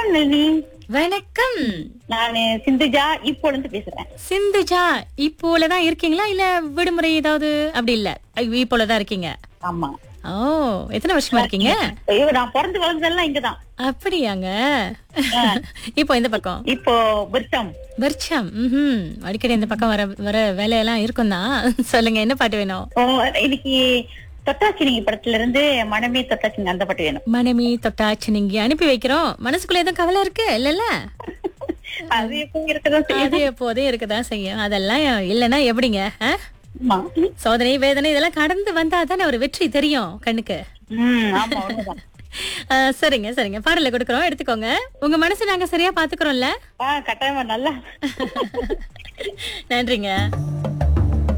வணக்கம் நளினி வணக்கம் நானு சிந்துஜா இப்போ இருந்து பேசுறேன் சிந்துஜா இப்போல தான் இருக்கீங்களா இல்ல விடுமுறை ஏதாவது அப்படி இல்ல ஐயோ, இப்போல தான் இருக்கீங்க ஆமா ஓ எத்தனை வருஷமா இருக்கீங்க ஐயோ நான் பிறந்து வளர்ந்ததெல்லாம் இங்கதான் அப்படியாங்க இப்போ இந்த பக்கம் இப்போ விருத்தம் வர்ச்சம் ம் அடிக்கடி இந்த பக்கம் வர வர வேலையெல்லாம் இருக்கும் தான் சொல்லுங்க என்ன பாட்டு வேணும் ஓ, இன்னைக்கு தொட்டாச்சினிங்க படத்துல இருந்து மனமே தொட்டாச்சினிங்க அந்த பாட்டு வேணும் மனைவி தொட்டாச்சு நீங்க அனுப்பி வைக்கிறோம் மனசுக்குள்ள எதுவும் கவலை இருக்கு இல்லல்ல அது எப்போ இருக்கதான் செய்யும் அது எப்போதே இருக்கதான் செய்யும் அதெல்லாம் இல்லைன்னா எப்படிங்க ஆ? ஆமா சோதனை வேதனை இதெல்லாம் கடந்து வந்தா தானே ஒரு வெற்றி தெரியும் கண்ணுக்கு உம் ஆமா உண்மைதான் ஆ, சரிங்க சரிங்க பாடல கொடுக்குறோம் எடுத்துக்கோங்க உங்க மனசு நாங்க சரியா பாத்துக்கிறோம்ல ஆஹ் கட்டாயமா நல்லா நன்றிங்க